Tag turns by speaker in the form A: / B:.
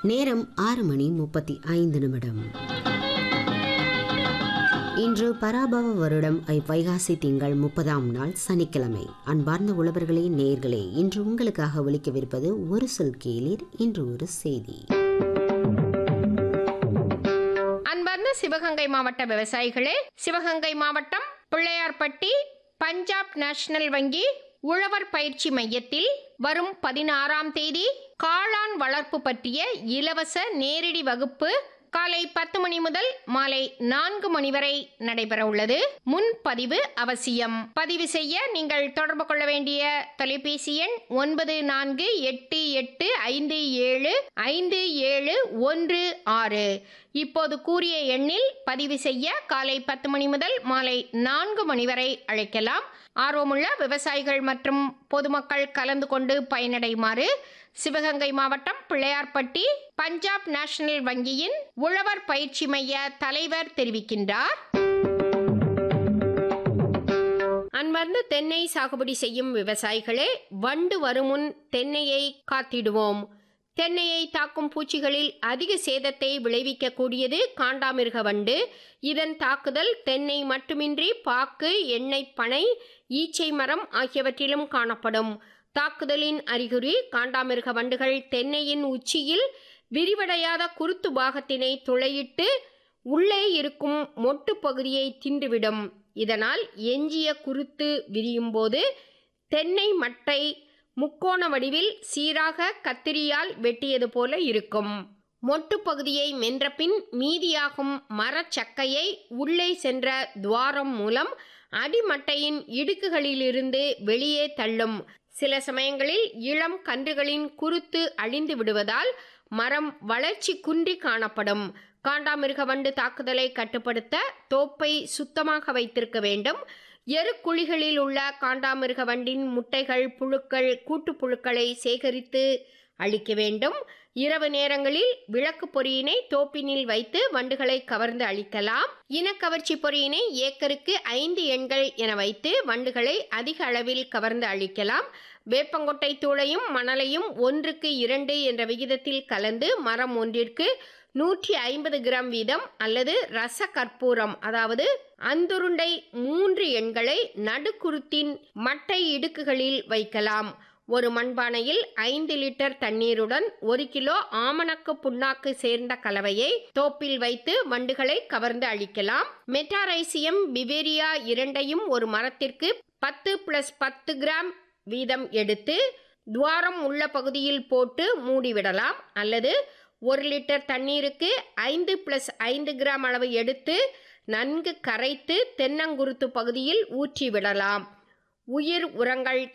A: நேரம் ஆறு மணி முப்பத்தி ஐந்து நிமிடம் இன்று பராபவ வருடம் ஐ- வைகாசி திங்கள் முப்பதாம் நாள் சனிக்கிழமை அன்பார்ந்த உழவர்களே நேர்களே இன்று உங்களுக்காக ஒலிக்கவிருப்பது ஒரு சொல் கேளீர் இன்று ஒரு செய்தி
B: அன்பார்ந்த சிவகங்கை மாவட்ட விவசாயிகளே சிவகங்கை மாவட்டம் பிள்ளையார்பட்டி பஞ்சாப் நேஷனல் வங்கி உழவர் பயிற்சி மையத்தில் வரும் பதினாறாம் தேதி காளான் வளர்ப்பு பற்றிய இலவச நேரடி வகுப்பு காலை பத்து மணி முதல் மாலை நான்கு மணி வரை நடைபெற உள்ளது முன்பதிவு அவசியம் பதிவு செய்ய நீங்கள் தொடர்பு கொள்ள வேண்டிய தொலைபேசி எண் ஒன்பது நான்கு எட்டு எட்டு ஐந்து ஏழு ஐந்து ஏழு ஒன்று ஆறு இப்போது கூறிய எண்ணில் பதிவு செய்ய காலை பத்து மணி முதல் மாலை நான்கு மணி வரை அழைக்கலாம் ஆர்வமுள்ள விவசாயிகள் மற்றும் பொதுமக்கள் கலந்து கொண்டு பயனடையுமாறு சிவகங்கை மாவட்டம் பிள்ளையார்பட்டி பஞ்சாப் நேஷனல் வங்கியின் உழவர் பயிற்சி மைய தலைவர் தெரிவிக்கின்றார் அன்பார்ந்த தென்னை சாகுபடி செய்யும் விவசாயிகளே வண்டு வருமுன் தென்னையை காத்திடுவோம் தென்னையை தாக்கும் பூச்சிகளில் அதிக சேதத்தை விளைவிக்கக்கூடியது காண்டாமிருக வண்டு இதன் தாக்குதல் தென்னை மட்டுமின்றி பாக்கு எண்ணெய் பனை ஈச்சை மரம் ஆகியவற்றிலும் காணப்படும் தாக்குதலின் அறிகுறி காண்டாமிருக வண்டுகள் தென்னையின் உச்சியில் விரிவடையாத குருத்து பாகத்தினை துளையிட்டு உள்ளே இருக்கும் மொட்டு பகுதியை தின்றுவிடும் இதனால் எஞ்சிய குருத்து விரியும் போது தென்னை மட்டை முக்கோண வடிவில் சீராக கத்திரியால் வெட்டியது போல இருக்கும் மொட்டு பகுதியை மென்றபின் மீதியாகும் மரச்சக்கையை உள்ளே சென்ற துவாரம் மூலம் அடிமட்டையின் இடுக்குகளிலிருந்து வெளியே தள்ளும் சில சமயங்களில் இளம் கன்றுகளின் குருத்து அழிந்து விடுவதால் மரம் வளர்ச்சி குன்றி காணப்படும் காண்டாமிருக வண்டு தாக்குதலை கட்டுப்படுத்த தோப்பை சுத்தமாக வைத்திருக்க வேண்டும் எருக்குழிகளில் உள்ள காண்டாமிருக வண்டின் முட்டைகள் புழுக்கள் கூட்டுப்புழுக்களை சேகரித்து அழிக்க வேண்டும் இரவு நேரங்களில் விளக்கு பொறியினை தோப்பினில் வைத்து வண்டுகளை கவர்ந்து அழிக்கலாம் இனக்கவர்ச்சி பொறியினை ஏக்கருக்கு ஐந்து எண்கள் என வைத்து வண்டுகளை அதிக அளவில் கவர்ந்து அழிக்கலாம் வேப்பங்கொட்டை தூளையும் மணலையும் ஒன்றுக்கு இரண்டு என்ற விகிதத்தில் கலந்து மரம் ஒன்றிற்கு நூற்றி ஐம்பது கிராம் வீதம் அல்லது ரச கற்பூரம் அதாவது அந்துருண்டை மூன்று எண்களை நடுக்குருத்தின் மட்டை இடுக்குகளில் வைக்கலாம் ஒரு மண்பானையில் ஐந்து லிட்டர் தண்ணீருடன் ஒரு கிலோ ஆமணக்கு புண்ணாக்கு சேர்ந்த கலவையை தோப்பில் வைத்து வண்டுகளை கவர்ந்து அழிக்கலாம் மெட்டாரைசியம் பிவேரியா இரண்டையும் ஒரு மரத்திற்கு பத்து பிளஸ் பத்து கிராம் வீதம் எடுத்து துவாரம் உள்ள பகுதியில் போட்டு மூடிவிடலாம் அல்லது ஒரு லிட்டர் தண்ணீருக்கு ஐந்து பிளஸ் ஐந்து கிராம் அளவு எடுத்து நன்கு கரைத்து தென்னங்குருத்து பகுதியில் ஊற்றி விடலாம் உயிர் உரங்கள்